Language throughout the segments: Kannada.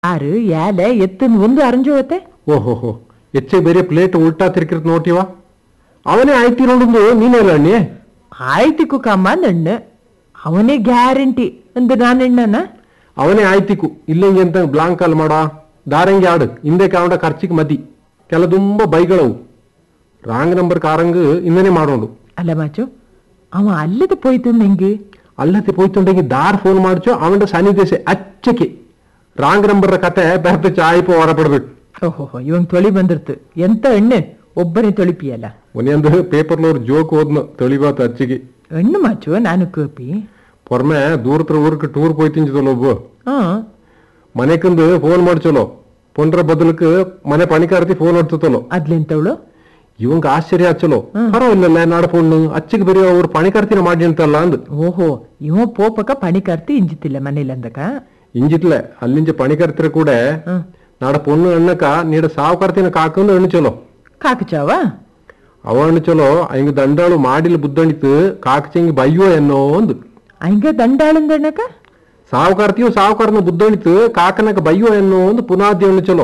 ಆರು ಯಾಲೆ ಎತ್ತನ್ ಒಂದು ಅರಂಜೋಗತ್ತೆ ಓಹೋಹೋ ಹೆಚ್ಚೆ ಬೇರೆ ಪ್ಲೇಟ್ ಉಲ್ಟಾ ತಿರ್ಕಿರ್ತ ನೋಟಿವ ಅವನೇ ಆಯ್ತಿರೋಡು ನೀನೇಲ್ಲ ಅಣ್ಣಿ ಆಯ್ತಿಕ್ಕು ಕಮ್ಮ ನಣ್ಣ ಅವನೇ ಗ್ಯಾರಂಟಿ ಅಂದ್ ನಾನೆಣ್ಣನ ಅವನೇ ಆಯ್ತಿಕು ಇಲ್ಲಂಗೆ ಅಂತ ಬ್ಲಾಂಕ್ ಅಲ್ಲಿ ಮಾಡ ದಾರಂಗಿ ಆಡು ಹಿಂದೆ ಕಾವಂಡ ಖರ್ಚಿಗೆ ಮದಿ ಕೆಲ ತುಂಬ ಬೈಗಳವು ರಾಂಗ್ ನಂಬರ್ ಕಾರಂಗ್ ಇಂದನೆ ಮಾಡೋಡು ಅಲ್ಲ ಮಾಚು ಅವ ಅಲ್ಲದ ಪೋಯ್ತು ಹೆಂಗೆ ಅಲ್ಲತ್ತೆ ಪೋಯ್ತುಂಡೆಗೆ ದಾರ್ ಫೋನ್ ಮಾಡ್ಚೋ ಅವನ ಸನ್ನಿದೇಶ ಅಚ್ಚಕ್ಕೆ ರಾಂಗ್ ನಂಬರ್ ಕತೆ ಬೇರೆ ಚಾಯ್ಪ ಹೊರಪಡ್ಬೇಕು ಓಹೋ ಇವಂಗ್ ತೊಳಿ ಬಂದಿರ್ತು ಎಂತ ಎಣ್ಣೆ ಒಬ್ಬನೇ ತೊಳಿಪಿಯಲ್ಲ ಒಂದೊಂದು ಪೇಪರ್ನವ್ರು ಜೋಕ್ ಓದ್ನ ತೊಳಿಬಾತ ಅಚ್ಚಿಗೆ ಎಣ್ಣು ಮಾಚು ನಾನು ಕೋಪಿ ಪೊರ್ಮೆ ದೂರತ್ರ ಊರ್ಗೆ ಟೂರ್ ಪೋಯ್ತಿಂಚದಲ್ಲ ಒಬ್ಬ ಹಾ ಮನೆಕಂದು ಫೋನ್ ಮಾಡ್ಚಲೋ ಪೊಂಡ್ರ ಬದಲಕ್ ಮನೆ ಪಣಿಕಾರ್ತಿ ಫೋನ್ ಹೊಡ್ತತಲೋ ಅದ್ಲೆಂತವಳು ಇವಂಗ ಆಶ್ಚರ್ಯ ಹಚ್ಚಲೋ ಪರವಾಗಿಲ್ಲ ನಾಡ ಫೋನ್ ಅಚ್ಚಿಗೆ ಬರೀ ಅವ್ರು ಪಣಿಕಾರ್ತಿನ ಮಾಡಿ ಅಂತಲ್ಲ ಅಂದ್ ಓಹೋ ಇವ ಪೋಪಕ ಪಣಿಕಾರ್ತಿ ಇಂಜಿತಿಲ್ಲ ಮನೇಲಿ ಅಂದಕ ಇಂಜಿತ್ಲೆ ಅಲ್ಲಿಂಚ ಪಣಿಕಾರ್ತಿರ ಕೂಡ ಹ್ಮ್ ನಾಡ ಪೊಣ್ಣು ಅಣ್ಣಕ ನೀಡ ಸಾವುಕಾರ್ತಿನ ಕಾಕಂದು ಅಣ್ಚಲೋ ಕಾಕಚಾವ ಅವ ಅಣ್ಚಲೋ ಹಿಂಗ ದಂಡಾಳು ಮಾಡಿಲ್ ಬುದ್ದಣಿತು ಕಾಕಚಂಗಿ ಬಯ್ಯೋ ಎನ್ನೋ ಅಂದ್ ಹಂಗ ದಂಡಾಳಂದಣ್ಣಕ ಸಾವುಕಾರ್ತಿಯು ಸಾವುಕಾರನ ಬುದ್ದಣಿತು ಕಾಕನಕ ಬಯ್ಯೋ ಎನ್ನೋ ಒಂದು ಪುನಾದಿ ಅಣ್ಚಲೋ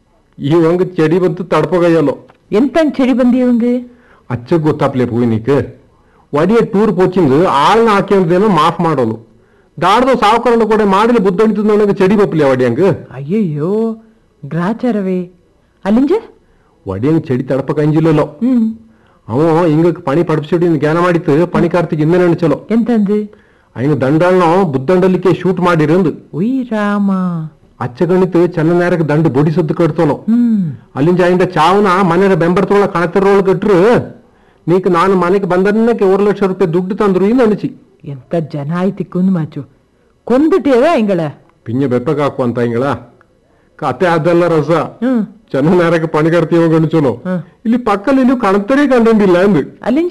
ಈ ಒಂಗ್ ಚೆಡಿ ಬಂತು ತಡ್ಪಗಯ್ಯಲ್ಲೋ ಎಂತಂಗ್ ಚಳಿ ಬಂದಿ ಇವಂಗೆ ಅಚ್ಚ ಗೊತ್ತಾಪ್ಲೆ ಪೂಯ್ನಿಕ್ ಒಡಿಯ ಟೂರ್ ಪೋಚಿಂಗ್ ಆಳ್ನ ಹಾಕ್ಯಂದೇನೋ ಮಾಫ್ ಮಾಡೋದು ದಾಡ್ದು ಸಾವುಕಾರನ ಕೂಡ ಮಾಡಲಿ ಬುದ್ಧಣಿತು ನನಗೆ ಚೆಡಿ ಬಪ್ಲಿ ಒಡಿಯಂಗ್ ಅಯ್ಯಯ್ಯೋ ಗ್ರಾಚಾರವೇ ಅಲ್ಲಿಂಜ ಒಡಿಯಂಗ್ ಚೆಡಿ ತಡಪ ಕಂಜಿಲ್ಲೋ ಹ್ಮ್ ಅವ ಹಿಂಗ ಪಣಿ ಪಡಪಿಸಿಡಿ ಜ್ಞಾನ ಮಾಡಿತ್ತು ಪಣಿ ಕಾರ್ತಿಗೆ ಇನ್ನೇ ನೆನಚಲೋ ಎಂತಂದು ಹಿಂಗ ದಂಡಾಳ್ನ ಬುದ್ದಂಡಲಿಕ್ಕೆ ಶೂಟ್ ಮಾಡಿರಂದು ಉಯ್ ರಾಮ ಅಚ್ಚ ಗಣಿತು ಚೆನ್ನ ನೇರಕ್ಕೆ ದಂಡು ಬೊಡಿಸದ್ದು ಕಟ್ತೋನು ಹ್ಮ್ ಅಲ್ಲಿಂದ ಅಯಿಂದ ಚಾವನ ಮನೆಯ ಬೆಂಬರ್ತೊಳ ಕಣತಿರೋಳ್ ಕಟ್ರು ನೀಕ್ ನಾನು ಮನೆಗೆ ಬಂದನ್ನಕ್ಕೆ ಒಂದು ಲಕ್ಷ ರೂಪಾಯಿ ದುಡ್ಡು ತಂದ್ರು ಇನ್ನು ಅನಿಸಿ ಎಂತ ಜನ ಆಯ್ತಿ ಕುಂದ್ ಮಾಚು ಕೊಂದುಟೇವ ಹಿಂಗಳ ಪಿಂಜ ಬೆಪ್ಪಕ್ಕೆ ಹಾಕು ಅಂತ ಹಿಂಗಳ ಕತೆ ಅದಲ್ಲ ರಸ ಹ್ಮ್ ಚೆನ್ನ ನೇರಕ್ಕೆ ಪಣಿಗಾರ್ತೀವ ಗಣಿಸೋನು ಹ್ಮ್. ಇಲ್ಲಿ ಪಕ್ಕದಲ್ಲಿ ನೀವು ಕಣತರೇ ಕಂಡಿಲ್ಲ ಅಂದು ಅಲ್ಲಿಂಜ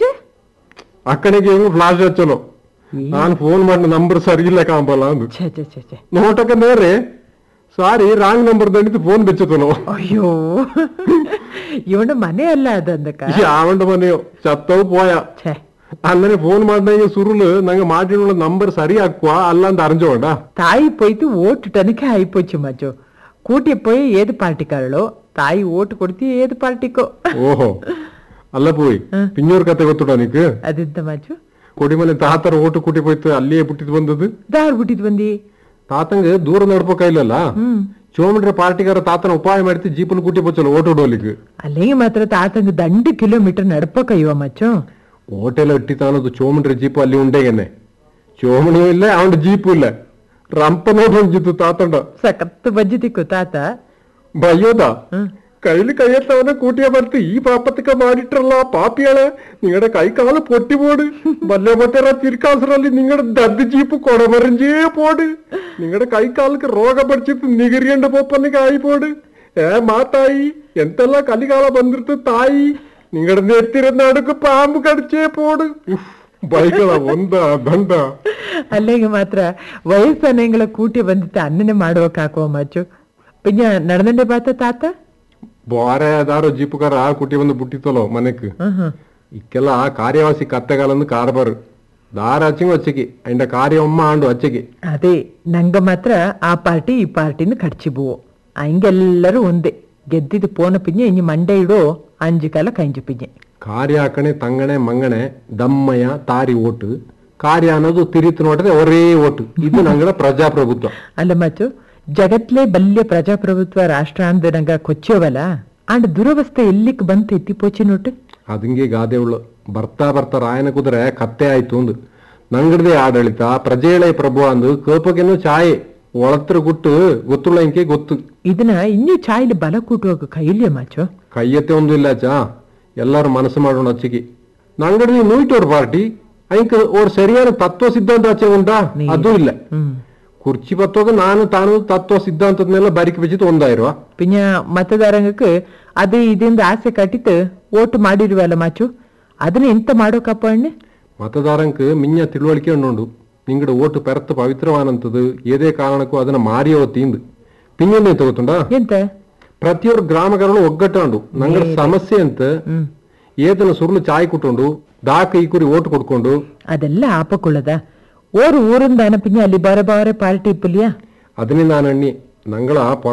ಅಕ್ಕನಿಗೆ ಹೆಂಗ್ ಫ್ಲಾಶ್ ಹಚ್ಚನು ನಾನು ಫೋನ್ ಮಾಡಿ ನಂಬರ್ ಸರಿ ಇಲ್ಲ ಕಾಂಬಲ್ಲ ಅಂದು ಛೆ ಛೆ ಛೆ ಛೆ ನೋಟಕ ನೇರೆ ಸಾರಿ ರಾಂಗ್ ನಂಬರ್ ದಂಡಿತು ಫೋನ್ ಬೆಚ್ಚತನು ಅಯ್ಯೋ ಇವನ ಮನೆ ಅಲ್ಲ ಅದಂದಕ ಯಾವಂಡ ಮನೆಯೋ ಚತ್ತವು ಪೋಯ ಛೆ അങ്ങനെ ഫോൺ ಮಾಡಿದಾಗ ಸುರುಳು ನಂಗೆ ಮಾಡಿനുള്ള ನಂಬರ್ ಸರಿ ಹಾಕುವ ಅಲ್ಲ ಅಂತ ಅರಿஞ்சೋണ്ട ತಾಯಿ పోయితే ఓటు టనకే అయిపోచ్చు మచ్చు కూటి పోయి ఏది పార్టీకారలో ತಾಯಿ ಓಟ್ ಕೊಡ್ತಿ ಏದು ಪಾರ್ಟಿಕೋ ಓಹೋ ಅಲ್ಲ ಪೋಯ್ ಪಿಂಜೂರ್ ಕತೆ ಗೊತ್ತುಡ ನೀಕ್ ಅದಿಂತ ಮಾಚು ಕೊಡಿಮನೆ ತಾತರ ಓಟು ಕುಟಿ ಹೋಯ್ತು ಅಲ್ಲಿಯೇ ಬಿಟ್ಟಿದ್ ಬಂದದ್ದು ದಾರ್ ಬಿಟ್ಟಿದ್ ಬಂದಿ ತಾತಂಗ ದೂರ ನಡ್ಬೇಕಾಗಿಲ್ಲಲ್ಲ ಹ್ಮ್ ಚೋಮಂಡ್ರೆ ಪಾರ್ಟಿಗಾರ ತಾತನ ಉಪಾಯ ಮಾಡ್ತಿ ಜೀಪನ್ ಕುಟಿ ಬಚ್ಚಲ್ಲ ಓಟು ಹೊಡೋಲಿಕ್ಕೆ ಅಲ್ಲಿಗೆ ಮಾತ್ರ ತಾತಂಗ ದಂಡು ಕಿಲೋಮೀಟರ್ ನಡ್ಪಕ ಇವ ಮಚ್ಚು ಓಟೆಲ್ಲ ಇಟ್ಟಿತಾನದು ಚೋಮಂಡ್ರೆ ಜೀಪು ಅಲ್ಲಿ ಉಂಡೆಗೆನೆ ಚೋಮಣಿಯೂ ಇಲ್ಲ ಅವನ ಜೀಪು ಇಲ್ಲ ರಂಪ ನೋಡ್ರಂಜಿತ್ತು ತಾತಂಡ ಸಖತ್ ಬಜ್ಜಿ ತಿಕ್ಕು ತಾತ ಭಯೋದ ಹ್ಮ್ കയ്യിൽ കയ്യെത്തവനെ കൂട്ടിയ പടുത്ത് ഈ പാപ്പത്തൊക്കെ മാറിയിട്ടുള്ള പാപ്പിയാളെ നിങ്ങളുടെ കൈ കാല് പൊട്ടിപ്പോട് വല്ല പറ്ററ തിരുക്കാസറല്ലി നിങ്ങളുടെ ദദ്ദ് ജീപ്പ് കൊടമറിഞ്ചേ പോട് നിങ്ങളുടെ കൈ കാലക്ക് രോഗം പഠിച്ചിട്ട് നികരിയണ്ട പോപ്പന്നിക്ക് ആയിപ്പോട് ഏ മാത്തായി എന്തെല്ലാം കലികാല ಬಂದಿರ್ತು ತಾಯಿ നിങ്ങളുടെ നെത്തിരുന്ന അടുക്ക് പാമ്പ് കടിച്ചേ പോട് ഉഫ്, ಬೈಗಳ ಒಂದ ದಂಡ ಅಲ್ಲಿಗೆ ಮಾತ್ರ ವಯಸ್ಸನ್ನೆಂಗಳ ಕೂಟಿ ಬಂದಿತ್ತು ಅನ್ನನೆ ಮಾಡುವಕ್ ಹಾಕುವ ಮಚ್ಚು ಪಿಂಜ ನಡ್ದಂಡೆ ಬಾತ ತಾತ ಬಾರೆ ಅದಾರೋ ಜೀಪುಕಾರ ಕುಟಿ ಬಂದು ಬಿಟ್ಟಿತ್ತಲೋ ಮನೆಕ್ ಹ್ಮ್ ಹ್ಮ್ ಇಕ್ಕೆಲ್ಲ ಕಾರ್ಯವಾಸಿ ಕತ್ತೆಗಾಲಂದು ಕಾರ್ಬಾರ್ ದಾರ ಹಚ್ಚಿಂಗ್ ಹಚ್ಚಿಗೆ ಅಂಡ ಕಾರ್ಯಮ್ಮ ಆಂಡು ಹಚ್ಚಿಗೆ ಅದೇ ನಂಗ ಮಾತ್ರ ಆ ಪಾರ್ಟಿ ಈ ಪಾರ್ಟಿನ ಕಡ್ಚಿಬುವು ಹಂಗೆಲ್ಲರೂ ಒಂದೇ ಗೆದ್ದಿದ್ದು ಪೋನ ಪಿಂಜೆ ಇನಿ ಮಂಡೆ ಇಡೋ ಅಂಜು ಕಾಲ ಕಂಜು ಪಿಂಜೆ ಕಾರ್ಯ ಹಾಕಣೆ ತಂಗಣೆ ಮಂಗಣೆ ದಮ್ಮಯ್ಯ ತಾರಿ ಓಟು ಕಾರ್ಯ ಅನ್ನೋದು ತಿರಿತು ನೋಟದೆ ಒರೇ ಓಟು ಇದು ನಂಗಡ ಪ್ರಜಾಪ್ರಭುತ್ವ ಅಲ್ಲ ಮಚ್ಚು ಜಗತ್ಲೇ ಬಲ್ಯ ಪ್ರಜಾಪ್ರಭುತ್ವ ರಾಷ್ಟ್ರ ಅಂದ ನಂಗ ಕೊಚ್ಚೋವಲ್ಲ ಅಂಡ್ ದುರವಸ್ಥೆ ಎಲ್ಲಿಕ್ ಬಂತು ಎತ್ತಿಪೋಚಿ ನೋಟು ಅದಂಗೆ ಗಾದೆ ಉಳ್ಳು ಬರ್ತಾ ಬರ್ತಾ ರಾಯನ ಕುದುರೆ ಕತ್ತೆ ಆಯ್ತು ಅಂದು ನಂಗಡದೆ ಆಡಳಿತ ಪ್ರಜೆಳೆ ಪ್ರಭು ಅಂದು ಕೋಪಗೆನು ಛಾಯೆ ಒಳತ್ರ ಗುಟ್ಟು ಗೊತ್ತುಳ್ಳ ಇಂಕೆ ಗೊತ್ತು ಇದನ್ನ ಇನ್ನೂ ಚಾಯ್ಲಿ ಬಲ ಕೂಟುವಾಗ ಕೈಲ್ಯ ಮಾಚು ಕೈಯತ್ತೆ ಒಂದು ಇಲ್ಲ ಚಾ ಎಲ್ಲರೂ ಮನಸ್ಸು ಮಾಡೋಣ ಹಚ್ಚಿಗೆ ನಂಗಡಿ ನೂಯ್ಟೋರ್ ಪಾರ್ಟಿ ಐಕ್ ಅವ್ರ ಸರಿಯಾದ ತತ್ವ ಸಿದ್ಧಾಂತ ಆಚೆ ಉಂಟಾ ಅದು ಇಲ್ಲ ಹ್ಮ್ ಕುರ್ಚಿ ಬತ್ತೋಗ ನಾನು ತಾನು ತತ್ವ ಸಿದ್ಧಾಂತದನ್ನೆಲ್ಲ ಬಾರಿಕೆ ಬೆಚ್ಚಿತ್ತು ಒಂದಾಯಿರುವ പിന്നെ മതദാരങ്ങൾക്ക് അത് ഇതിന്റെ ആസೆ ಕಟ್ಟಿತ್ತು ಓಟ್ ಮಾಡಿರುವಲ್ಲ ಮಾಚು ಅದನ್ನ ಎಂತ ಮಾಡೋಕಪ್ಪ ಅಣ್ಣ ಮತದಾರಂಕ್ ಮಿಂಜ ತಿಳುವಳಿಕೆ ಉಂಡು ನಿಂಗಡ ಓಟು ಪೆರತ್ತು ಪವಿತ್ರವಾನಂತದು ಏದೇ ಕಾರಣಕ್ಕೂ ಅದನ್ನ ಮಾರಿಯೋ ತೀಂದು ಪಿಂಜನೆ ತಗೋತುಂಡ ಎಂತ ಪ್ರತಿಯೊಬ್ಬರು ಗ್ರಾಮಗಳು ಒಗ್ಗಟ್ಟಾಂಡು ನಂಗಡ ಸಮಸ್ಯೆ ಅಂತ ಹ್ಮ್ ಏತನ ಸುರುಳು ಚಾಯ್ ಕುಟ್ಕೊಂಡು ದಾಕ ಈ ಕುರಿ ಓಟು ಕೊಡ್ಕೊಂಡು ಅದೆಲ್ಲ ಆಪಕೊಳ್ಳದ ಓರು ಊರಿಂದ ಅನಪಿഞ്ഞ ಅಲ್ಲಿ ಬಾರೆ ಬಾರೆ ಪಾರ್ಟಿ ಇಪ್ಪಲಿಯಾ ಅದನ್ನೇ ನಾನು ಅಣ್ಣಿ ನಂಗಳ